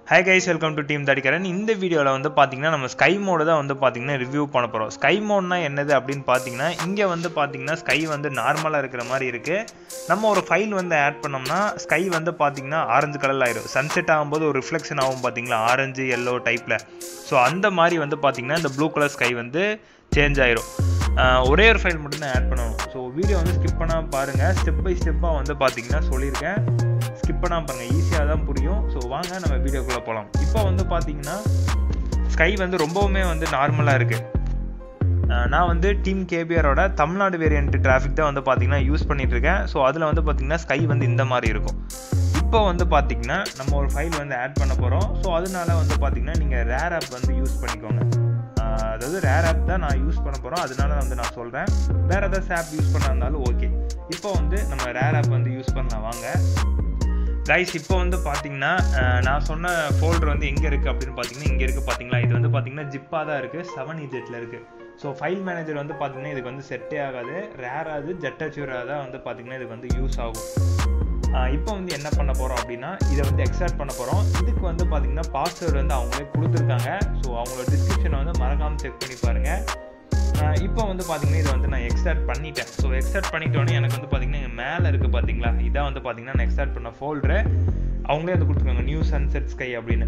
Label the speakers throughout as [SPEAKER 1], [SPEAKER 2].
[SPEAKER 1] high guys welcome to team தடிக்கரன் இந்த வீடியோவில் வந்து பார்த்தீங்கன்னா நம்ம ஸ்கை மோடு தான் வந்து பார்த்தீங்கன்னா ரிவ்யூ பண்ண போகிறோம் ஸ்கை மோட்னா என்னது அப்படின்னு பார்த்தீங்கன்னா இங்கே வந்து பார்த்தீங்கன்னா ஸ்கை வந்து நார்மலாக இருக்கிற மாதிரி இருக்குது நம்ம ஒரு ஃபைல் வந்து ஆட் பண்ணோம்னா ஸ்கை வந்து பார்த்தீங்கன்னா ஆரஞ்சு கலரில் ஆயிரும் சன்செட் ஆகும்போது ஒரு ரிஃப்ளெக்ஷன் ஆகும் பார்த்தீங்களா ஆரஞ்சு எல்லோ டைப்பில் ஸோ அந்த மாதிரி வந்து பார்த்தீங்கன்னா இந்த ப்ளூ கலர் ஸ்கை வந்து சேஞ்ச் ஆயிரும் ஆஹ் ஒரே ஒரு ஃபைல் மட்டும் தான் ஆட் பண்ணணும் ஸோ வீடியோ வந்து ஸ்கிப் பண்ணாமல் பாருங்கள் ஸ்டெப் பை ஸ்டெப்பாக வந்து பார்த்தீங்கன்னா சொல்லியிருக்கேன் ஸ்கிப் பண்ணாமல் பாருங்கள் ஈஸியாக தான் புரியும் ஸோ வாங்க நம்ம வீடியோக்குள்ளே போகலாம் இப்போ வந்து பார்த்தீங்கன்னா ஸ்கை வந்து ரொம்பவுமே வந்து நார்மலாக இருக்குது நான் வந்து டீம் கேபிஆரோட தமிழ்நாடு வேரியன்ட் டிராஃபிக் தான் வந்து பார்த்தீங்கன்னா யூஸ் பண்ணிட்டு இருக்கேன் ஸோ அதில் வந்து பார்த்தீங்கன்னா ஸ்கை வந்து இந்த மாதிரி இருக்கும் இப்போ வந்து பார்த்தீங்கன்னா நம்ம ஒரு ஃபைல் வந்து ஆட் பண்ண போகிறோம் ஸோ அதனால வந்து பார்த்தீங்கன்னா நீங்கள் ரேர் ஆப் வந்து யூஸ் பண்ணிக்கோங்க ஆஹ் அதாவது ரேர் ஆப் தான் நான் யூஸ் பண்ண போகிறோம் அதனால வந்து நான் சொல்கிறேன் வேறு ஏதாச்சும் ஆப் யூஸ் பண்ணா இருந்தாலும் ஓகே இப்போ வந்து நம்ம ரேர் ஆப் வந்து யூஸ் பண்ணலாம் வாங்க கைஸ் இப்போ வந்து பார்த்தீங்கன்னா அஹ், நான் சொன்ன ஃபோல்டர் வந்து எங்கே இருக்குது அப்படின்னு பார்த்தீங்கன்னா இங்கே இருக்குது பார்த்தீங்களா இது வந்து பார்த்தீங்கன்னா ஜிப்பாக தான் இருக்குது செவன் இஜெட்டில் இருக்குது ஸோ ஃபைல் மேனேஜர் வந்து பார்த்தீங்கன்னா இதுக்கு வந்து செட்டே ஆகாது ரேராது ஜெட்டச்சூராக தான் வந்து பார்த்தீங்கன்னா இதுக்கு வந்து யூஸ் ஆகும் அஹ், இப்போ வந்து என்ன பண்ண போகிறோம் அப்படின்னா இதை வந்து எக்ஸ்ட்ராக்ட் பண்ண போகிறோம் இதுக்கு வந்து பார்த்தீங்கன்னா பாஸ்வேர்டு வந்து அவங்களே கொடுத்துருக்காங்க ஸோ அவங்களோட டிஸ்கிரிப்ஷனை வந்து மறக்காமல் செக் பண்ணி பாருங்கள் ஆஹ் இப்போ வந்து பார்த்தீங்கன்னா இதை வந்து நான் எக்ஸ்ட்ராக்ட் பண்ணிட்டேன் ஸோ எக்ஸ்ட்ராக்ட் பண்ணிட்டோன்னே எனக்கு வந்து பார்த்தீங்கன்னா இங்க மேலே இருக்குது பார்த்தீங்களா இதான் வந்து பார்த்தீங்கன்னா நான் எக்ஸ்ட்ராக்ட் பண்ண ஃபோல்டரு அவங்களே வந்து கொடுத்துருக்காங்க நியூ சன்செட் ஸ்கை அப்படின்னு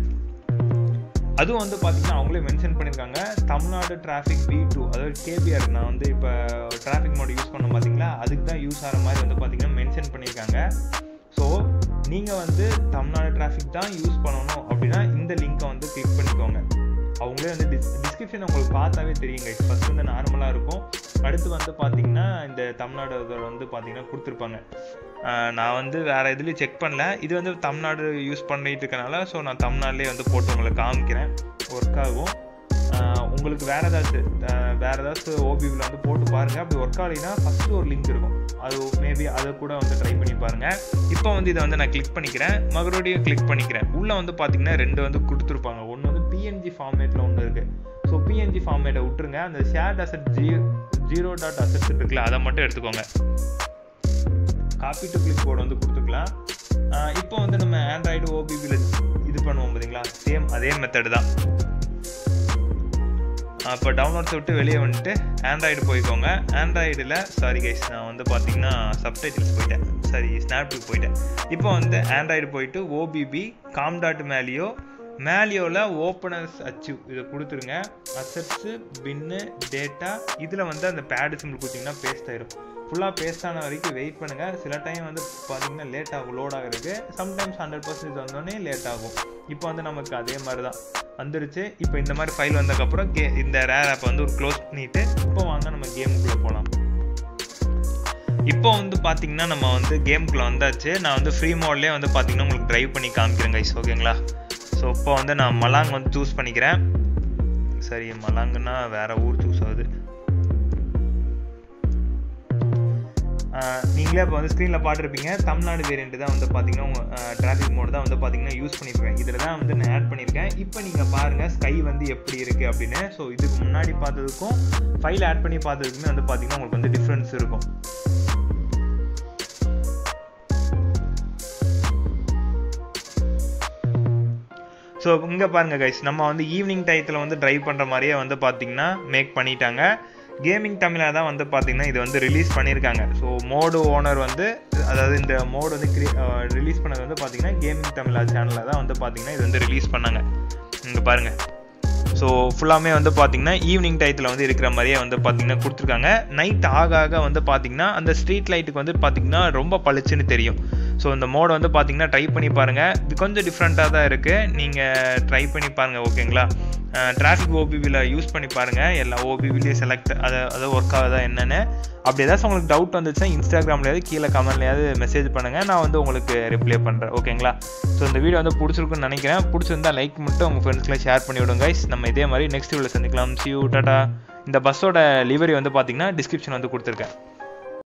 [SPEAKER 1] அதுவும் வந்து பார்த்தீங்கன்னா அவங்களே மென்ஷன் பண்ணியிருக்காங்க தமிழ்நாடு டிராஃபிக் பி டூ அதாவது கேபிஆர் நான் வந்து இப்போ டிராஃபிக் மோட் யூஸ் பண்ண பார்த்தீங்களா அதுக்கு தான் யூஸ் ஆகிற மாதிரி வந்து பார்த்தீங்கன்னா மென்ஷன் பண்ணியிருக்காங்க ஸோ நீங்கள் வந்து தமிழ்நாடு டிராஃபிக் தான் யூஸ் பண்ணணும் அப்படின்னா இந்த லிங்க்கை வந்து கிளிக் பண்ணிக்கோங்க அவங்களே வந்து டிஸ் டிஸ்கிரிப்ஷன் உங்களுக்கு பார்த்தாவே தெரியுங்க ஃபஸ்ட் வந்து நார்மலாக இருக்கும் அடுத்து வந்து பார்த்தீங்கன்னா இந்த தமிழ்நாடு இதோட வந்து பார்த்தீங்கன்னா கொடுத்துருப்பாங்க ஆஹ் நான் வந்து வேறு இதுலேயும் செக் பண்ணல இது வந்து தமிழ்நாடு யூஸ் பண்ணிட்டு இருக்கனால ஸோ நான் தமிழ்நாட்டிலே வந்து போட்டு உங்களுக்கு காமிக்கிறேன் ஒர்க் ஆகும் ஆஹ் உங்களுக்கு வேறு ஏதாச்சும் வேறு ஏதாச்சும் ஓபிவில் வந்து போட்டு பாருங்கள் அப்படி ஒர்க் ஆகலைன்னா ஃபஸ்ட்டு ஒரு லிங்க் இருக்கும் அது மேபி அதை கூட வந்து ட்ரை பண்ணி பாருங்கள் இப்போ வந்து இதை வந்து நான் கிளிக் பண்ணிக்கிறேன் மறுபடியும் கிளிக் பண்ணிக்கிறேன் உள்ளே வந்து பார்த்தீங்கன்னா ரெண்டு வந்து கொடுத்துருப்பாங்க ஒன்று வந்து பிஎன்ஜி ஃபார்மேட்டில் ஒன்று இருக்குது ஸோ பிஎன்ஜி ஃபார்மேட்டை விட்டுருங்க அந்த ஷேர்ட் அசட் ஜீ ஜீரோ டாட் அசட்ஸ் இருக்குல்ல அதை மட்டும் எடுத்துக்கோங்க காப்பி டு கிளிக் போர்டு வந்து கொடுத்துக்கலாம் ஆஹ் இப்போ வந்து நம்ம ஆண்ட்ராய்டு ஓபிபியில் இது பண்ணுவோம் பார்த்தீங்களா சேம் அதே மெத்தடு தான் அப்போ டவுன்லோட்ஸை விட்டு வெளியே வந்துட்டு ஆண்ட்ராய்டு போய்க்கோங்க ஆண்ட்ராய்டில் சாரி கைஸ் நான் வந்து பார்த்தீங்கன்னா சப்டைட்டில்ஸ் போயிட்டேன் சாரி ஸ்னாப்டுக்கு போயிட்டேன் இப்போ வந்து ஆண்ட்ராய்டு போயிட்டு ஓபிபி காம் டாட் மேலியோ மேலியோவில் ஓப்பனர்ஸ் அச்சீவ் இதை கொடுத்துருங்க அசட்ஸு பின்னு டேட்டா இதில் வந்து அந்த பேடு சிம்பிள் கொடுத்தீங்கன்னா பேஸ்ட் ஆயிரும் ஃபுல்லாக பேஸ்ட் ஆன வரைக்கும் வெயிட் பண்ணுங்கள் சில டைம் வந்து பார்த்தீங்கன்னா லேட் ஆகும் லோட் ஆகிறதுக்கு சம்டைம்ஸ் ஹண்ட்ரட் பர்சன்டேஜ் வந்தோடனே லேட் ஆகும் இப்போ வந்து நமக்கு அதே மாதிரி தான் வந்துருச்சு இப்போ இந்த மாதிரி ஃபைல் வந்ததுக்கப்புறம் கே இந்த ரேர் ஆப்பை வந்து ஒரு க்ளோஸ் பண்ணிவிட்டு இப்போ வாங்க நம்ம கேமுக்குள்ளே போகலாம் இப்போ வந்து பார்த்தீங்கன்னா நம்ம வந்து கேமுக்குள்ளே வந்தாச்சு நான் வந்து ஃப்ரீ மோட்லேயே வந்து பார்த்தீங்கன்னா உங்களுக்கு ட்ரைவ் பண்ணி காமிக்கிறேன் கைஸ் ஓகேங்களா ஸோ இப்போ வந்து நான் மலாங் வந்து சூஸ் பண்ணிக்கிறேன் சரி மலாங்குன்னா வேற ஊர் சூஸ் ஆகுது ஆஹ் நீங்களே இப்போ வந்து ஸ்க்ரீனில் பார்த்துருப்பீங்க தமிழ்நாடு வேரியண்ட் தான் வந்து பார்த்தீங்கன்னா உங்கள் டிராஃபிக் மோட் தான் வந்து பார்த்தீங்கன்னா யூஸ் பண்ணியிருக்கேன் இதில் தான் வந்து நான் ஆட் பண்ணியிருக்கேன் இப்போ நீங்கள் பாருங்கள் ஸ்கை வந்து எப்படி இருக்குது அப்படின்னு ஸோ இதுக்கு முன்னாடி பார்த்ததுக்கும் ஃபைல் ஆட் பண்ணி பார்த்ததுக்குமே வந்து பார்த்தீங்கன்னா உங்களுக்கு வந்து டிஃப்ரென்ஸ் இருக்கும் ஸோ இங்கே பாருங்கள் கைஸ் நம்ம வந்து ஈவினிங் டயத்தில் வந்து ட்ரைவ் பண்ணுற மாதிரியே வந்து பார்த்தீங்கன்னா மேக் பண்ணிட்டாங்க கேமிங் தமிழாக தான் வந்து பார்த்தீங்கன்னா இது வந்து ரிலீஸ் பண்ணியிருக்காங்க ஸோ மோடு ஓனர் வந்து அதாவது இந்த மோடு வந்து கிரி ரிலீஸ் பண்ணது வந்து பார்த்தீங்கன்னா கேமிங் தமிழா சேனலில் தான் வந்து பார்த்தீங்கன்னா இது வந்து ரிலீஸ் பண்ணாங்க இங்கே பாருங்கள் ஸோ ஃபுல்லாமே வந்து பார்த்தீங்கன்னா ஈவினிங் டயத்தில் வந்து இருக்கிற மாதிரியே வந்து பார்த்தீங்கன்னா கொடுத்துருக்காங்க நைட் ஆக ஆக வந்து பார்த்தீங்கன்னா அந்த ஸ்ட்ரீட் லைட்டுக்கு வந்து பார்த்தீங்கன்னா ரொம்ப பளிச்சுன்னு தெரியும் ஸோ இந்த மோடை வந்து பார்த்தீங்கன்னா ட்ரை பண்ணி பாருங்கள் இது கொஞ்சம் டிஃப்ரெண்ட்டாக தான் இருக்குது நீங்கள் ட்ரை பண்ணி பாருங்கள் ஓகேங்களா டிராஃபிக் ஓபிவியில் யூஸ் பண்ணி பாருங்கள் எல்லா ஓபிவிலையும் செலக்ட் அதை அதை ஒர்க் ஆகுதா என்னென்னு அப்படி ஏதாச்சும் உங்களுக்கு டவுட் வந்துச்சுன்னா இன்ஸ்டாகிராம்லையாவது கீழே கமெண்ட்லையாவது மெசேஜ் பண்ணுங்கள் நான் வந்து உங்களுக்கு ரிப்ளை பண்ணுறேன் ஓகேங்களா ஸோ இந்த வீடியோ வந்து பிடிச்சிருக்குன்னு நினைக்கிறேன் பிடிச்சிருந்தா லைக் மட்டும் உங்கள் ஃப்ரெண்ட்ஸ்க்குலாம் ஷேர் பண்ணி விடுங்க guys நம்ம இதே மாதிரி நெக்ஸ்ட் வீடியோவில் சந்திக்கலாம் சியூ டாட்டா இந்த பஸ்ஸோட லிவரி வந்து பார்த்தீங்கன்னா டிஸ்கிரிப்ஷன் வந்து கொடுத்துருக்கேன்